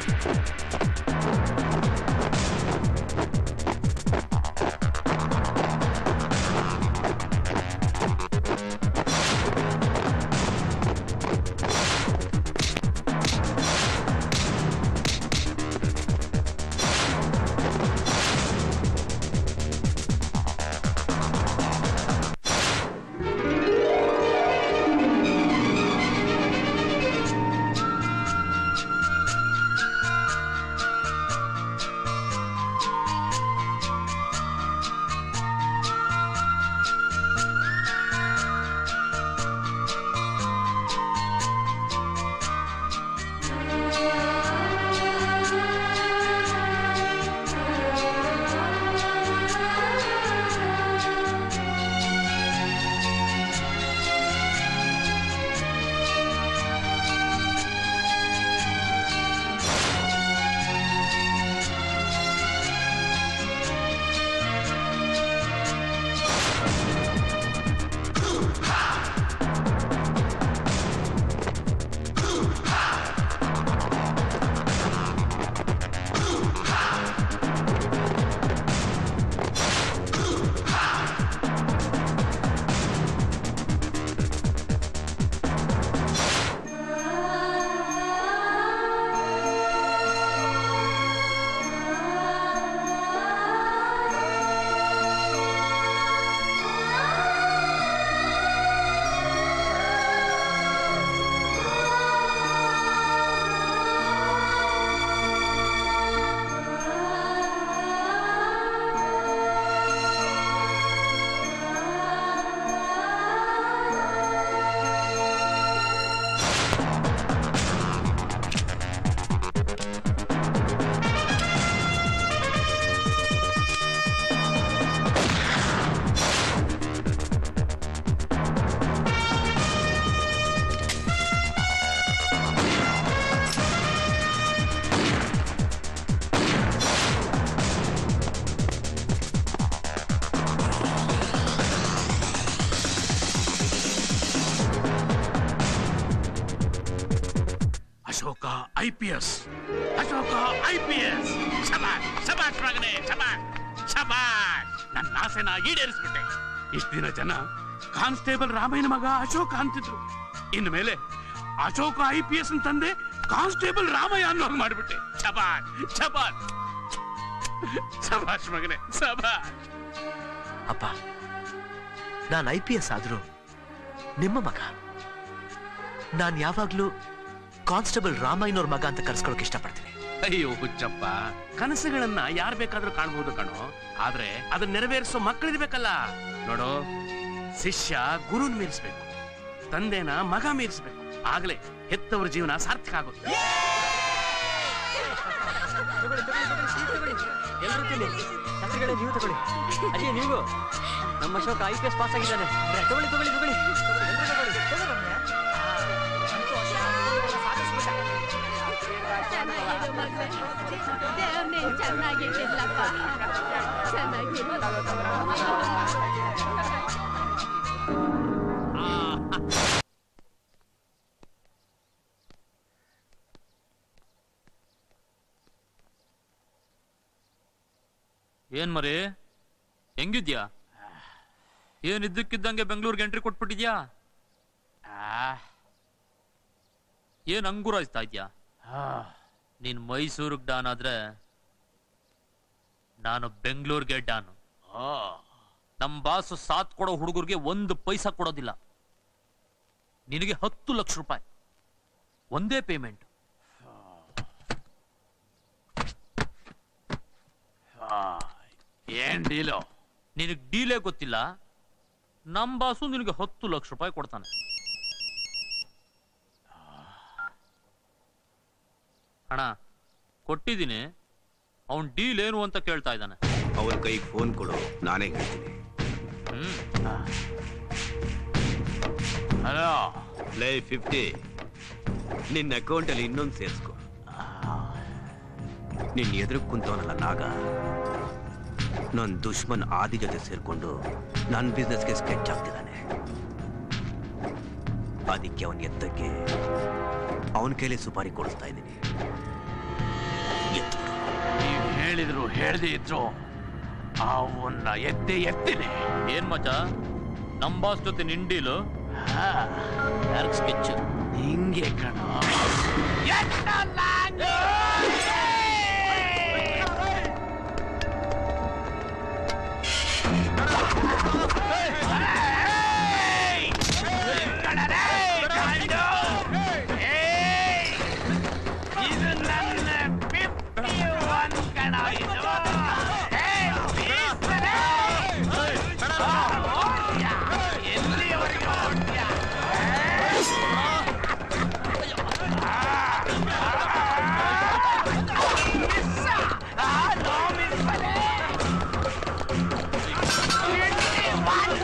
Ashoka I P S Ashoka I P S ಶಬಾಷ್ ಶಬಾಷ್ ಮಗನೇ ಶಬಾಷ್ ಶಬಾಷ್ ನನ್ನ ಆಸೆನ ಈಡೇರಿಸ್ಬಿಟ್ಟೆ ಇಷ್ಟ ದಿನ ಜನ ಕಾನ್ಸ್ಟೇಬಲ್ ರಾಮಯ್ಯನ ಮಗ ಅಶೋಕ ಅಂತಿದ್ರು ಇನ್ನು ಮೇಲೆ ಅಶೋಕ ಐ ಪಿ ಎಸ್ ಅಂತಂದೆ ಕಾನ್ಸ್ಟೇಬಲ್ ರಾಮಯ್ಯ ಅನ್ನೋ ಹಾಗೆ ಮಾಡ್ಬಿಟ್ಟೆ ಶಬಾಷ್ ಶಬಾಷ್ ಶಬಾಷ್ ಮಗನೇ ಶಬಾಷ್ ಅಪ್ಪ ನಾನು ಐ ಪಿ ಎಸ್ ಆದ್ರೂ ನಿಮ್ಮ ಮಗ ನಾನು ಯಾವಾಗ್ಲೂ ಕಾನ್ಸ್ಟೇಬಲ್ ರಾಮಯ್ಯನವ್ರ ಮಗ ಅಂತ ಕರ್ಸ್ಕೊಳಕ್ ಇಷ್ಟಪಡ್ತೀನಿ ಅಯ್ಯೋ ಹುಚ್ಚಪ್ಪ ಕನಸುಗಳನ್ನ ಯಾರ್ ಬೇಕಾದ್ರೂ ಕಾಣ್ಬೋದು ಕಣೋ ಆದ್ರೆ ಅದನ್ನ ನೆರವೇರಿಸೋ ಮಕ್ಕಳಿರ್ಬೇಕಲ್ಲ ನೋಡೋ ಶಿಷ್ಯ ಗುರುನ್ ಮೀರಿಸ್ಬೇಕು ತಂದೆನ ಮಗ ಮೀರಿಸ್ಬೇಕು ಆಗ್ಲೇ ಹೆತ್ತವ್ರ ಜೀವನ ಸಾರ್ಥಕ ಆಗುತ್ತೆ ಎಲ್ರು ತಿನ್ನಿ ಶಾಸ್ತ್ರಿಗಳೇ ನೀವು ತಗೊಳ್ಳಿ ಅಜಯ್ ನೀವು ನಮ್ಮ Ashoka I P S pass ಆಗಿದ್ದಾನೆ ತಗೊಳ್ಳಿ ತಗೊಳ್ಳಿ ತಗೊಳ್ಳಿ ಎಲ್ರು ತಗೊಳ್ಳಿ. ಚೆನ್ನಾಗಿರು ಮಗ್ನೆ ದೇವ್ರನ್ನೇ ಚೆನ್ನಾಗಿಟ್ಟಿರ್ಲಪ್ಪ ಚೆನ್ನಾಗಿರು ಏನ್ ಮರಿ ಹೆಂಗಿದ್ಯಾ ಏನ್ ಇದ್ದಕ್ಕಿದ್ದಂಗೆ ಬೆಂಗಳೂರಿಗೆ ಎಂಟ್ರಿ ಕೊಟ್ಬಿಟ್ಟಿದ್ಯಾ ಏನ್ ಅಂಗುರಾಯಿಸ್ತಾ ಇದ್ಯಾ ನೀನ್ ಮೈಸೂರಿಗೆ ಡಾನ್ ಆದ್ರೆ ನಾನು ಬೆಂಗಳೂರಿಗೆ ಡಾನು ನಮ್ ಬಾಸು ಸಾಥ್ ಕೊಡೋ ಹುಡುಗರಿಗೆ ಒಂದು ಪೈಸಾ ಕೊಡೋದಿಲ್ಲ ನಿನಗೆ ಹತ್ತು ಲಕ್ಷ ರೂಪಾಯಿ ಒಂದೇ ಪೇಮೆಂಟ್ ಏನ್ ಡೀಲು ನಿನಗೆ ಡೀಲೇ ಗೊತ್ತಿಲ್ಲ ನಮ್ ಬಾಸು ನಿನಗೆ ಹತ್ತು ಲಕ್ಷ ರೂಪಾಯಿ ಕೊಡ್ತಾನೆ ಹಣ ಕೊಟ್ಟಿದ್ದೀನಿ ಅವನ್ ಡೀಲ್ ಏನು ಅಂತ ಕೇಳ್ತಾ ಇದ್ದಾನೆ ಅವನ ಕೈಗೆ ಫೋನ್ ಕೊಡು ನಾನೇ ಹೇಳ್ತೀನಿ ಹ್ಮ್ ಹಲೋ ಲೈ ಫಿಫ್ಟಿ ನಿನ್ನ ಅಕೌಂಟಲ್ಲಿ ಇನ್ನೊಂದು ಸೇರಿಸ್ಕೊ ನಿನ್ನ ಎದುರು ಕುಂತವನಲ್ಲ ನಾಗ ನನ್ನ ದುಶ್ಮನ್ ಆದಿ ಜೊತೆ ಸೇರ್ಕೊಂಡು ನನ್ನ ಬಿಸ್ನೆಸ್ಗೆ ಸ್ಕೆಚ್ ಆಗ್ತಿದ್ದಾನೆ ಅದಕ್ಕೆ ಅವನ ಎತ್ತಕ್ಕೆ ಅವನ ಕೈಲಿ ಸುಪಾರಿ ಕೊಡಿಸ್ತಾ ಇದ್ದೀನಿ ಎತ್ತು ನೀವ್ ಹೇಳಿದ್ರು ಹೇಳದೇ ಇದ್ರು ಅವನ್ನ ಎತ್ತಿ ಎತ್ತಿನಿ ಏನ್ ಮಚ ನಮ್ ಬಾಸ್ ಜೊತೆ ನಿಂಡಿಲು ಹಾ, ಯಾರಿಗ್ ಸ್ಕೆಚ್ ಹಿಂಗೆ ಕಣ ಇದು ನನ್ನ ಫಿಫ್ಟಿ ಒನ್ ಕಣ ಇದು ಏಯ್, ಬೀಸ್ತಾರೆ. ಆ, ಓಡ್ತ್ಯಾ? ಎಲ್ಲಿವರೆಗೆ ಓಡ್ತ್ಯಾ? ಮಿಸ್ಸ? ಆ, ನೋ ಮಿಸ್ಸಲೇ. Fifty one.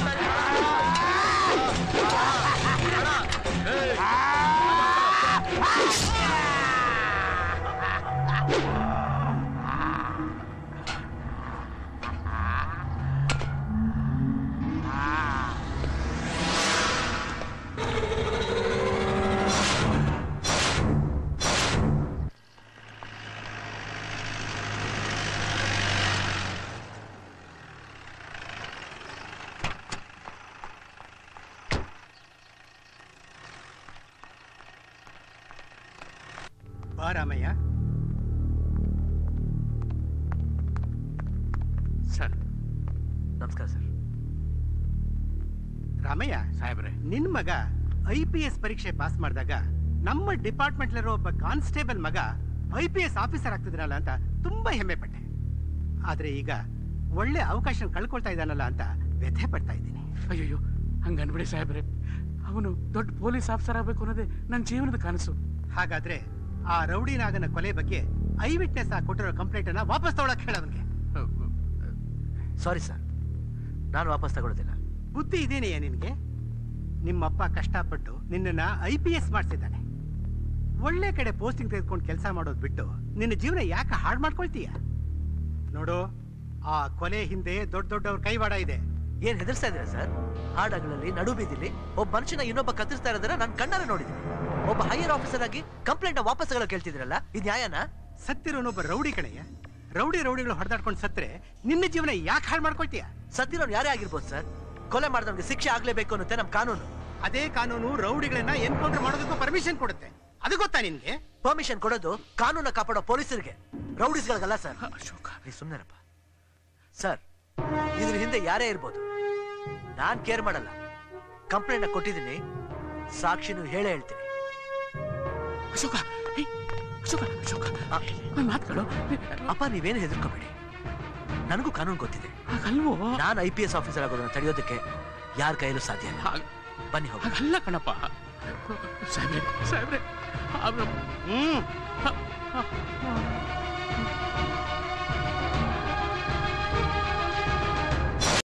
ಬಾ ರಾಮಯ್ಯ ಸರ್ ನಮಸ್ಕಾರ ಸರ್ ರಾಮಯ್ಯ ಸಾಹೇಬ್ರೆ ನಿನ್ ಮಗ ಐ ಪಿ ಎಸ್ ಪರೀಕ್ಷೆ ಪಾಸ್ ಮಾಡಿದಾಗ ನಮ್ಮ ಡಿಪಾರ್ಟ್ಮೆಂಟ್ ಒಬ್ಬ ಕಾನ್ಸ್ಟೇಬಲ್ ಮಗ ಐ ಪಿ ಎಸ್ ಆಫೀಸರ್ ಆಗ್ತಿದ್ರಲ್ಲ ಅಂತ ತುಂಬಾ ಹೆಮ್ಮೆ ಪಟ್ಟೆ ಆದ್ರೆ ಈಗ ಒಳ್ಳೆ ಅವಕಾಶ ಕಳ್ಕೊಳ್ತಾ ಇದ್ದಾನಲ್ಲ ಅಂತ ವ್ಯಥೆ ಪಡ್ತಾ ಇದ್ದೀನಿ ಅಯ್ಯಯ್ಯೋ ಹಂಗ ಅನ್ಬಿಡಿ ಸಾಹೇಬ್ರೆ ಅವನು ದೊಡ್ಡ ಪೊಲೀಸ್ ಆಫೀಸರ್ ಆಗ್ಬೇಕು ಅನ್ನೋದೇ ನನ್ನ ಜೀವನದ ಕನಸು ಹಾಗಾದ್ರೆ ಆ ರೌಡಿ ನಾಗನ ಕೊಲೆ ಬಗ್ಗೆ ಐ ವಿಟ್ನೆಸ್ ಕೊಟ್ಟಿರೋ ಕಂಪ್ಲೇಂಟ್ ಅನ್ನ ವಾಪಸ್ ತಗೊಳಕ್ ಹೇಳವನ್ಗೆ ಸಾರಿ ಸರ್ ನಾನು ವಾಪಸ್ ತಗೊಳ್ಳೋದಿಲ್ಲ ಬುದ್ಧಿ ಇದೇನೆಯಾ ನಿನ್ಗೆ ನಿಮ್ಮಪ್ಪ ಕಷ್ಟಪಟ್ಟು ನಿನ್ನನ್ನ ಐ ಪಿ ಎಸ್ ಮಾಡಿಸಿದ್ದಾನೆ ಒಳ್ಳೆ ಕಡೆ ಪೋಸ್ಟಿಂಗ್ ತೆಗೆದುಕೊಂಡು ಕೆಲಸ ಮಾಡೋದು ಬಿಟ್ಟು ನಿನ್ನ ಜೀವನ ಯಾಕೆ ಹಾಳು ಮಾಡ್ಕೊಳ್ತೀಯ ನೋಡು ಆ ಕೊಲೆ ಹಿಂದೆ ದೊಡ್ಡ ದೊಡ್ಡವ್ರ ಕೈವಾಡ ಇದೆ ಏನ್ ಹೆದರ್ಸ್ತಾ ಇದ್ದೀರಾ ಸರ್ ಹಾಡಗಳಲ್ಲಿ ನಡು ಬೀದಿಲಿ ಒಬ್ಬ ಮನುಷ್ಯನ ಇನ್ನೊಬ್ಬ ಕತ್ತರಿಸ್ತಾ ಇರೋದನ್ನ ನಾನು ಕಣ್ಣಾರೆ ನೋಡಿದ್ದೀನಿ ಒಬ್ಬ ಹೈಯರ್ ಆಫೀಸರ್ ಆಗಿ ಕಂಪ್ಲೇಂಟ್ ವಾಪಸ್ ತಗೊಳ್ಳೋ ಕೇಳ್ತಿದ್ರಲ್ಲ ಇದು ನ್ಯಾಯನಾ ಸತ್ತಿರೋನೊಬ್ಬ ರೌಡಿ ಕಣಯ್ಯ ರೌಡಿ ರೌಡಿಗಳು ಹೊಡೆದಾಡ್ಕೊಂಡು ಸತ್ರೆ ನಿನ್ನ ಜೀವನ ಯಾಕೆ ಹಾಳು ಮಾಡ್ಕೊಳ್ತೀಯ ಸತ್ತಿರೋನ್ ಯಾರೇ ಆಗಿರ್ಬೋದು ಸರ್ ಕೊಲೆ ಮಾಡಿದವನಿಗೆ ಶಿಕ್ಷೆ ಆಗ್ಲೇಬೇಕು ಅನ್ನುತ್ತೆ ನಮ್ ಕಾನೂನು ಅದೇ ಕಾನೂನು ರೌಡಿಗಳನ್ನ ಎನ್ಕೌಂಟರ್ ಮಾಡೋದಕ್ಕೂ ಪರ್ಮಿಷನ್ ಕೊಡುತ್ತೆ ಅದು ಗೊತ್ತಾ ನಿನ್ಗೆ ಪರ್ಮಿಷನ್ ಕೊಡೋದು ಕಾನೂನ ಕಾಪಾಡೋ ಪೊಲೀಸರಿಗೆ ರೌಡಿಸ್ಗಳಿಗಲ್ಲ ಸರ್ ಅಶೋಕ ನೀ ಸುಮ್ಮನೆರಪ್ಪ ಸರ್ ಇದ್ರ ಹಿಂದೆ ಯಾರೇ ಇರ್ಬೋದು ನಾನ್ ಕೇರ್ ಮಾಡಲ್ಲ ಕಂಪ್ಲೇಂಟ್ ಕೊಟ್ಟಿದ್ದೀನಿ ಸಾಕ್ಷಿನೂ ಹೇಳೇ ಹೇಳ್ತೀನಿ ಅಶೋಕ ಹೇ, ಅಶೋಕ ಅಶೋಕ ಆ, ನನ್ನ ಮಾತುಗಳು ಅಪ್ಪ ನೀವೇನು ಹೆದರ್ಕೋಬೇಡಿ ನನಗೂ ಕಾನೂನು ಗೊತ್ತಿದೆ ಹಾಗಲ್ವೋ ನಾನು ಐ ಪಿ ಎಸ್ ಆಫೀಸರ್ ಆಗೋದನ್ನ ತಡೆಯೋದಕ್ಕೆ ಯಾರ ಕೈಯಲ್ಲೂ ಸಾಧ್ಯ ಇಲ್ಲ ಹಾಗ್- ಬನ್ನಿ ಹೋಗಿ ಹಾಗಲ್ಲ ಕಣಪ್ಪ ಸಾಹೇಬ್ರೆ ಸಾಹೇಬ್ರೆ ಅವ್ರು- ಹ್ಮ್ ಹ- ಹ-